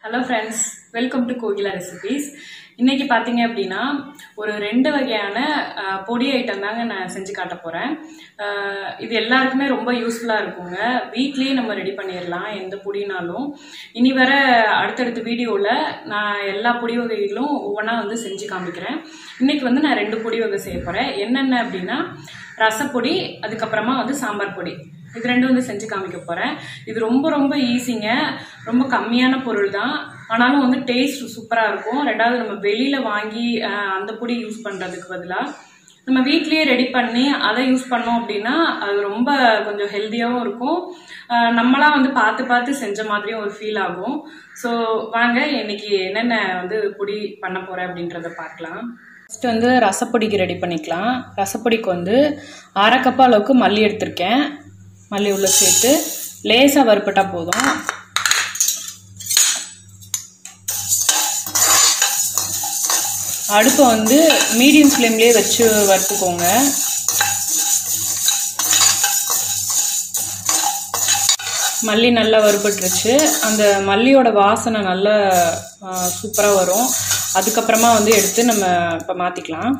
hello friends welcome to Kokila recipes இன்னைக்கு பார்த்தீங்க அப்படின்னா ஒரு ரெண்டு வகையான அஹ், பொடி ஐட்டம் தாங்க நான் செஞ்சு காட்ட போகிறேன் இது எல்லாருக்குமே ரொம்ப யூஸ்ஃபுல்லாக இருக்குங்க வீட்லேயே நம்ம ரெடி பண்ணிடலாம் எந்த பொடினாலும் இனி வர அடுத்தடுத்த வீடியோவில் நான் எல்லா பொடி வகைகளும் ஒவ்வொன்றா வந்து செஞ்சு காமிக்கிறேன் இன்னைக்கு வந்து நான் ரெண்டு பொடி வகை செய்ய போகிறேன் என்னென்ன அப்படின்னா ரசப்பொடி அதுக்கப்புறமா வந்து சாம்பார் பொடி இது ரெண்டும் வந்து செஞ்சு காமிக்க போகிறேன் இது ரொம்ப ரொம்ப ஈஸிங்க ரொம்ப கம்மியான பொருள் தான் ஆனாலும் வந்து டேஸ்ட் சூப்பராக இருக்கும் ரெண்டாவது நம்ம வெளியில் வாங்கி அஹ், அந்த பொடி யூஸ் பண்ணுறதுக்கு பதிலாக நம்ம வீட்லயே ரெடி பண்ணி அதை யூஸ் பண்ணோம் அப்படின்னா அது ரொம்ப கொஞ்சம் ஹெல்த்தியாகவும் இருக்கும் அஹ், நம்மளா வந்து பார்த்து பார்த்து செஞ்ச மாதிரியும் ஒரு ஃபீல் ஆகும் ஸோ வாங்க இன்னைக்கு என்னென்ன வந்து பொடி பண்ண போகிறேன் அப்படின்றத பார்க்கலாம் ஃபஸ்ட்டு வந்து ரசப்பொடிக்கு ரெடி பண்ணிக்கலாம் ரசப்பொடிக்கு வந்து அரை கப் அளவுக்கு மல்லி எடுத்திருக்கேன் மல்லி உள்ள சேர்த்து லேசாக வறுப்பட்டா போதும் அடுப்பை வந்து மீடியம் ஃப்ளேம்லேயே வச்சு வறுத்துக்கோங்க மல்லி நல்லா வறுபட்டுருச்சு அந்த மல்லியோட வாசனை நல்லா சூப்பராக வரும் அதுக்கப்புறமா வந்து எடுத்து நம்ம இப்போ மாற்றிக்கலாம்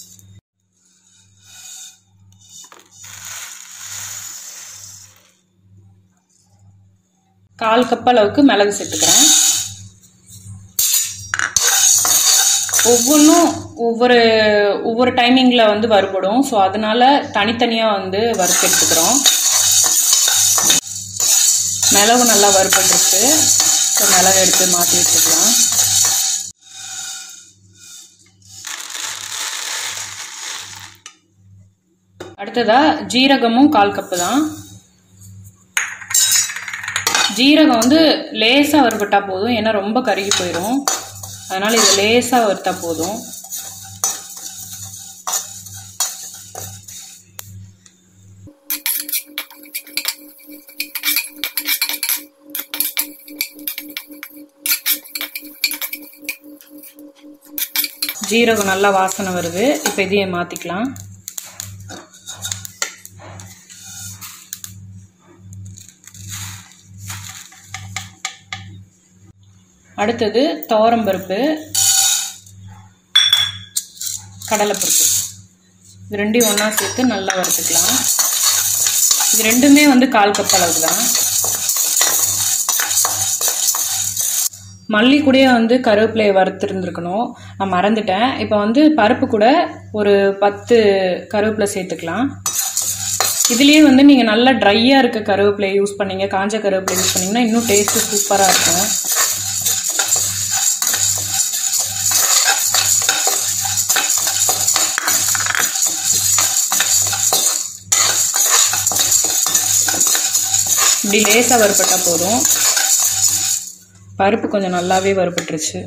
கால் கப் அளவுக்கு மிளகு சேர்த்துக்கிறேன் ஒவ்வொன்றும் ஒவ்வொரு ஒவ்வொரு டைமிங்கில் வந்து வறுபடும் ஸோ அதனால தனித்தனியாக வந்து வறுத்து எடுத்துக்கிறோம் மிளகு நல்லா வறுபட்டுருச்சு ஸோ மிளகு எடுத்து மாற்றி வச்சுக்கலாம் அடுத்ததா ஜீரகமும் கால் கப்பு தான் ஜீரகம் வந்து லேசாக வறுபட்டா போதும் ஏன்னா ரொம்ப கருகி போயிடும் அதனால இது லேசாக வறுத்தா போதும் ஜீரகம் நல்லா வாசனை வருது இப்போ இதையே மாற்றிக்கலாம் அடுத்தது துவரம்பருப்பு கடலைப்பருப்பு இது ரெண்டையும் ஒன்றா சேர்த்து நல்லா வறுத்துக்கலாம் இது ரெண்டுமே வந்து கால் கப் அளவுக்கு தான் மல்லி கூடயே வந்து கருவேப்பிலையை வறுத்துருந்துருக்கணும் நான் மறந்துட்டேன் இப்போ வந்து பருப்பு கூட ஒரு பத்து கருவேப்பிலை சேர்த்துக்கலாம் இதுலேயே வந்து நீங்கள் நல்லா ட்ரையாக இருக்க கருவேப்பிலையை யூஸ் பண்ணீங்க காஞ்ச கருவேப்பிலை யூஸ் பண்ணீங்கன்னா இன்னும் டேஸ்ட்டு சூப்பராக இருக்கும் இப்படி லேசாக வறுப்பட்டால் போதும் பருப்பு கொஞ்சம் நல்லாவே வறுபட்டுருச்சு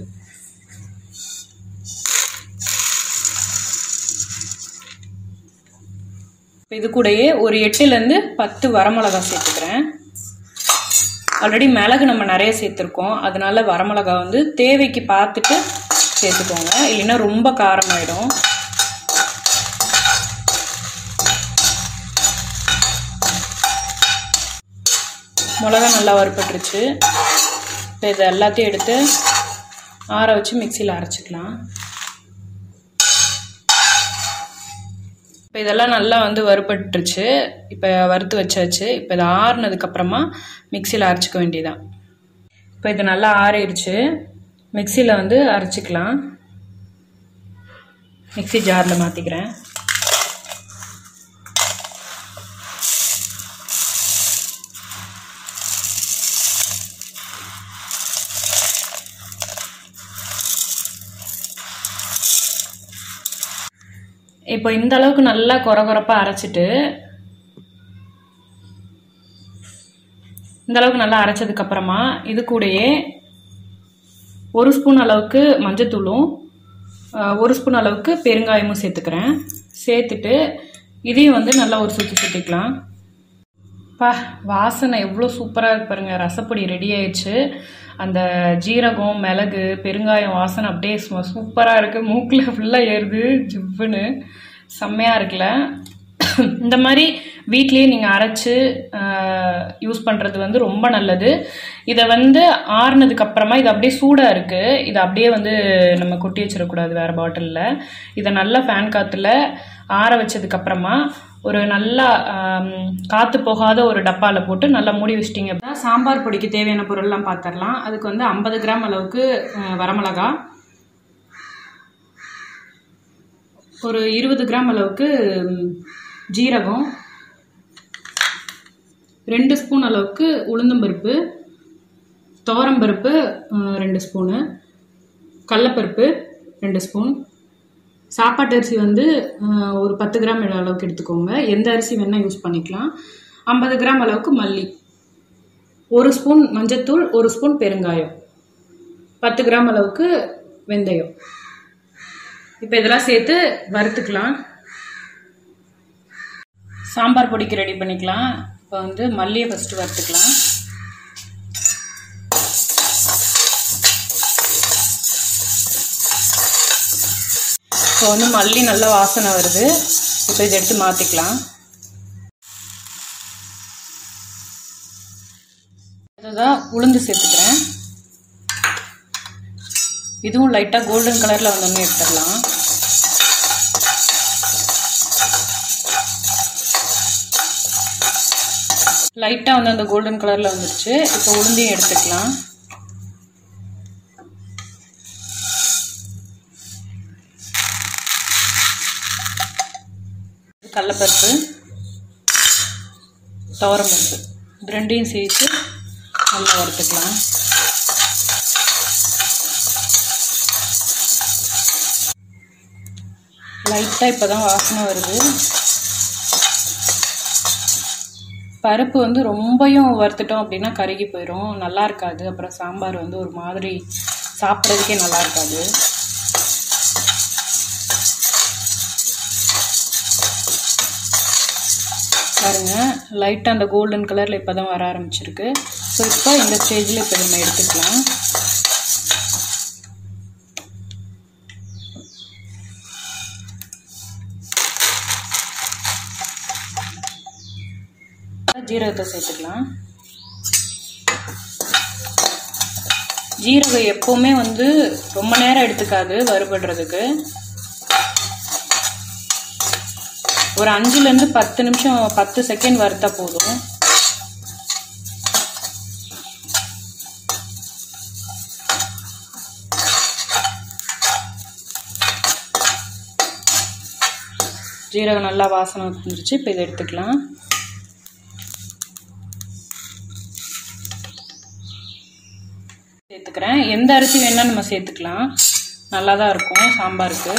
இப்போ இது கூடயே ஒரு எட்டுலேருந்து பத்து வரமிளகா சேர்த்துக்கிறேன் ஆல்ரெடி மிளகு நம்ம நிறைய சேர்த்துருக்கோம் அதனால வரமிளகா வந்து தேவைக்கு பார்த்துட்டு சேர்த்துக்கோங்க இல்லைன்னா ரொம்ப காரமாயிடும் மிளகா நல்லா வறுப்பட்டுருச்சு இப்போ இதை எல்லாத்தையும் எடுத்து ஆற வச்சு மிக்சியில் அரைச்சிக்கலாம் இப்போ இதெல்லாம் நல்லா வந்து வறுப்பட்டுருச்சு இப்போ வறுத்து வச்சாச்சு இப்போ இதை ஆறுனதுக்கப்புறமா மிக்சியில் அரைச்சிக்க வேண்டியதான் இப்போ இது நல்லா ஆறிடுச்சு மிக்சியில் வந்து அரைச்சிக்கலாம் மிக்சி ஜாரில் மாற்றிக்கிறேன் இப்போ இந்த அளவுக்கு நல்லா கொர கொரப்பாக அரைச்சிட்டு இந்த அளவுக்கு நல்லா அரைச்சதுக்கு அப்புறமா இது கூடயே ஒரு ஸ்பூன் அளவுக்கு மஞ்சத்தூளும் ஆஹ், ஒரு ஸ்பூன் அளவுக்கு பெருங்காயமும் சேர்த்துக்கிறேன் சேர்த்துட்டு இதையும் வந்து நல்லா ஒரு சுற்றி சுற்றிக்கலாம் பா வாசனை எவ்வளோ சூப்பராக இருக்கு பாருங்க ரசப்பொடி ரெடி ஆயிடுச்சு அந்த ஜீரகம் மிளகு பெருங்காயம் வாசனை அப்படியே சும்மா சூப்பராக இருக்குது மூக்கில் ஃபுல்லாக ஏறுது ஜிவ்வுன்னு செம்மையாக இருக்குல்ல இந்த மாதிரி வீட்லேயே நீங்கள் அரைச்சு யூஸ் பண்ணுறது வந்து ரொம்ப நல்லது இதை வந்து ஆறுனதுக்கு அப்புறமா இது அப்படியே சூடாக இருக்குது இதை அப்படியே வந்து நம்ம கொட்டி வச்சிடக்கூடாது வேறு பாட்டிலில் இதை நல்லா ஃபேன் காற்றுல ஆற வச்சதுக்கு அப்புறமா ஒரு நல்லா ஆம், காத்து போகாத ஒரு டப்பாவில் போட்டு நல்லா மூடி வச்சிட்டிங்க அப்படின்னா சாம்பார் பொடிக்கு தேவையான பொருள்லாம் பார்த்துடலாம் அதுக்கு வந்து ஐம்பது கிராம் அளவுக்கு அஹ், வரமிளகா ஒரு இருபது கிராம் அளவுக்கு ம், ஜீரகம் ரெண்டு ஸ்பூன் அளவுக்கு உளுந்தம்பருப்பு துவரம்பருப்பு அஹ், ரெண்டு ஸ்பூனு கடலப்பருப்பு ரெண்டு ஸ்பூன் சாப்பாட்டு அரிசி வந்து அஹ், ஒரு பத்து கிராம் அளவுக்கு எடுத்துக்கோங்க எந்த அரிசி வேணால் யூஸ் பண்ணிக்கலாம் ஐம்பது கிராம் அளவுக்கு மல்லி ஒரு ஸ்பூன் மஞ்சத்தூள் ஒரு ஸ்பூன் பெருங்காயம் பத்து கிராம் அளவுக்கு வெந்தயம் இப்போ இதெல்லாம் சேர்த்து வறுத்துக்கலாம் சாம்பார் பொடிக்கு ரெடி பண்ணிக்கலாம் இப்போ வந்து மல்லியை ஃபஸ்ட்டு வறுத்துக்கலாம் இப்போ வந்து மல்லி நல்ல வாசனை வருது இப்போ இதை எடுத்து மாற்றிக்கலாம் இதுதான் உளுந்து சேர்த்துக்கிறேன் இதுவும் லைட்டாக கோல்டன் கலரில் வந்தோடனே எடுத்துடலாம் லைட்டாக வந்து அந்த கோல்டன் கலரில் வந்துருச்சு இப்போ உளுந்தையும் எடுத்துக்கலாம் கடலப்பருப்பு துவரம்பருப்பு இது ரெண்டையும் சேர்த்து நல்லா வறுத்துக்கலாம் லைட்டாக இப்போ தான் வாசனை வருது பருப்பு வந்து ரொம்பயும் வறுத்துட்டோம் அப்படின்னா கருகி போயிடும் நல்லா இருக்காது அப்புறம் சாம்பார் வந்து ஒரு மாதிரி சாப்பிட்றதுக்கே நல்லா இருக்காது பாருங்க லைட்டாக அந்த கோல்டன் கலரில் இப்போ தான் வர ஆரம்பிச்சிருக்கு ஸோ இப்போ இந்த ஸ்டேஜில் இப்போ நம்ம எடுத்துக்கலாம் ஜீரகத்தை சேர்த்துக்கலாம் ஜீரகம் எப்போவுமே வந்து ரொம்ப நேரம் எடுத்துக்காது வறுபடுறதுக்கு ஒரு அஞ்சுலேருந்து பத்து நிமிஷம் பத்து செகண்ட் வறுத்தா போதும் ஜீரகம் நல்லா வாசனை வந்துருச்சு இப்போ இதை எடுத்துக்கலாம் சேர்த்துக்கிறேன் எந்த அரிசி வேணால் நம்ம சேர்த்துக்கலாம் நல்லா தான் இருக்கும் சாம்பாருக்கு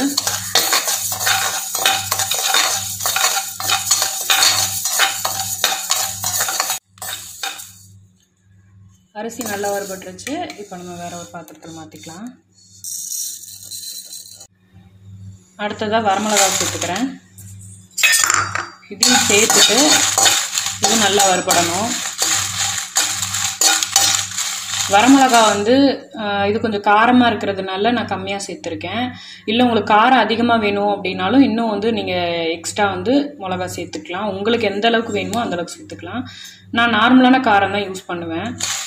அரிசி நல்லா வறுபட்டுருச்சு இப்போ நம்ம வேற ஒரு பாத்திரத்தில் மாற்றிக்கலாம் அடுத்ததாக வரமிளகா சேர்த்துக்கிறேன் இதையும் சேர்த்துட்டு இது நல்லா வறுபடணும் வரமிளகா வந்து ஆஹ், இது கொஞ்சம் காரமாக இருக்கிறதுனால நான் கம்மியாக சேர்த்துருக்கேன் இல்லை உங்களுக்கு காரம் அதிகமாக வேணும் அப்படின்னாலும் இன்னும் வந்து நீங்கள் எக்ஸ்ட்ரா வந்து மிளகா சேர்த்துக்கலாம் உங்களுக்கு எந்த அளவுக்கு வேணுமோ அந்த அளவுக்கு சேர்த்துக்கலாம் நான் நார்மலான காரம் தான் யூஸ் பண்ணுவேன்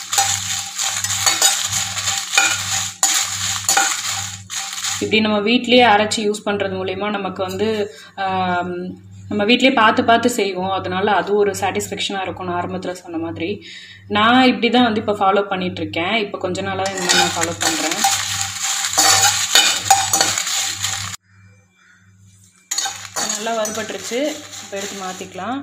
இப்படி நம்ம வீட்லயே அரைச்சி யூஸ் பண்ணுறது மூலயமா நமக்கு வந்து ஆம், நம்ம வீட்லயே பார்த்து பார்த்து செய்வோம் அதனால அது ஒரு சாட்டிஸ்ஃபேக்ஷனாக இருக்கும் நான் ஆரம்பத்தில் சொன்ன மாதிரி நான் இப்படி தான் வந்து இப்போ ஃபாலோ பண்ணிட்டு இருக்கேன் இப்போ கொஞ்ச நாளாக இந்த மாதிரி நான் ஃபாலோ பண்ணுறேன் நல்லா வறுபட்டுருச்சு இப்போ எடுத்து மாற்றிக்கலாம்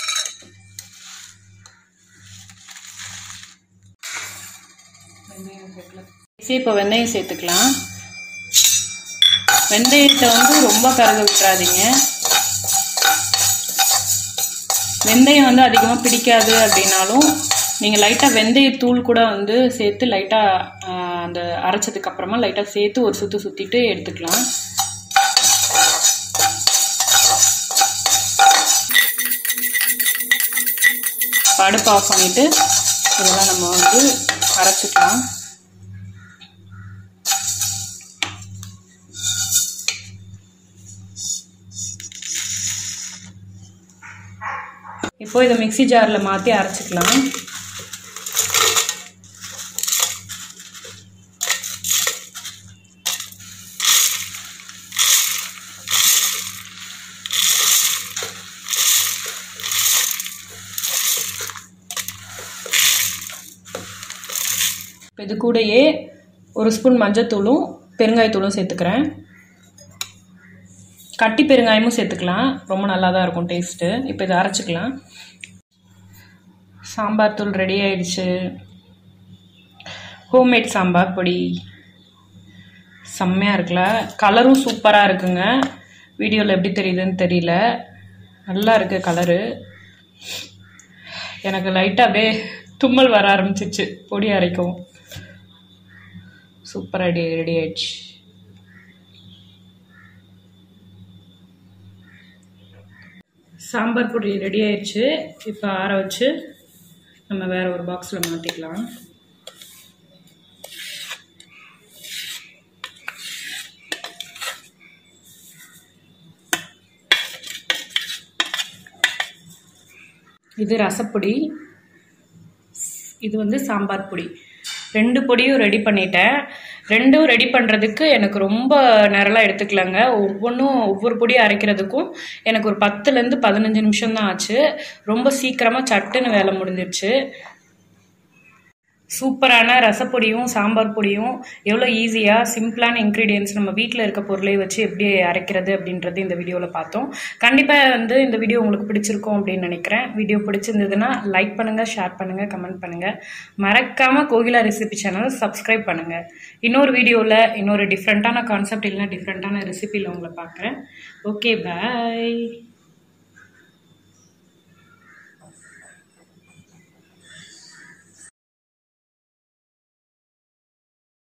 இப்போ வெந்தயம் சேர்த்துக்கலாம் வெந்தயத்தை வந்து ரொம்ப கருக விட்டுறாதீங்க வெந்தயம் வந்து அதிகமாக பிடிக்காது அப்படின்னாலும் நீங்கள் லைட்டாக வெந்தயத்தூள் கூட வந்து சேர்த்து லைட்டாக அந்த அரைச்சதுக்கு அப்புறமா லைட்டாக சேர்த்து ஒரு சுற்று சுற்றிட்டு எடுத்துக்கலாம் அடுப்பு ஆஃப் பண்ணிவிட்டு இதெல்லாம் நம்ம வந்து அரைச்சிக்கலாம் இப்போ இதை மிக்ஸி ஜாரில் மாற்றி அரைச்சிக்கலாம் இப்போ இது கூடயே ஒரு ஸ்பூன் மஞ்சத்தூளும் பெருங்காயத்தூளும் சேர்த்துக்கிறேன் கட்டி பெருங்காயமும் சேர்த்துக்கலாம் ரொம்ப நல்லா தான் இருக்கும் டேஸ்ட்டு இப்போ இதை அரைச்சிக்கலாம் சாம்பார் தூள் ரெடி ஆயிடுச்சு ஹோம்மேட் சாம்பார் பொடி செம்மையாக இருக்குல்ல கலரும் சூப்பராக இருக்குங்க வீடியோவில் எப்படி தெரியுதுன்னு தெரியல நல்லா இருக்குது கலரு எனக்கு லைட்டாக அப்படியே தும்மல் வர ஆரம்பிச்சிச்சு பொடி அரைக்கவும் சூப்பராக ரெடி ரெடி ஆயிடுச்சு சாம்பார் பொடி ரெடி ஆயிடுச்சு இப்போ ஆற வச்சு நம்ம வேற ஒரு பாக்ஸில் மாற்றிக்கலாம் இது ரசப்பொடி இது வந்து சாம்பார் பொடி ரெண்டு பொடியும் ரெடி பண்ணிட்டேன் ரெண்டும் ரெடி பண்ணுறதுக்கு எனக்கு ரொம்ப நேரம்லாம் எடுத்துக்கலங்க ஒவ்வொன்றும் ஒவ்வொரு பொடியும் அரைக்கிறதுக்கும் எனக்கு ஒரு பத்துலேருந்து பதினஞ்சு நிமிஷம் தான் ஆச்சு ரொம்ப சீக்கிரமாக சட்டுன்னு வேலை முடிஞ்சிருச்சு சூப்பரான ரசப்பொடியும் சாம்பார் பொடியும் எவ்வளோ ஈஸியாக சிம்பிளான இன்க்ரீடியன்ஸ் நம்ம வீட்டில் இருக்க பொருளை வச்சு எப்படி அரைக்கிறது அப்படின்றது இந்த வீடியோவில் பார்த்தோம் கண்டிப்பாக வந்து இந்த வீடியோ உங்களுக்கு பிடிச்சிருக்கும் அப்படின்னு நினைக்கிறேன் வீடியோ பிடிச்சிருந்ததுன்னா லைக் பண்ணுங்கள் ஷேர் பண்ணுங்கள் கமெண்ட் பண்ணுங்கள் மறக்காமல் கோகிலா ரெசிபி சேனல் சப்ஸ்கிரைப் பண்ணுங்கள் இன்னொரு வீடியோவில் இன்னொரு டிஃப்ரெண்ட்டான கான்செப்ட் இல்லைன்னா டிஃப்ரெண்ட்டான ரெசிபியில் உங்களை பார்க்குறேன் ஓகே பாய்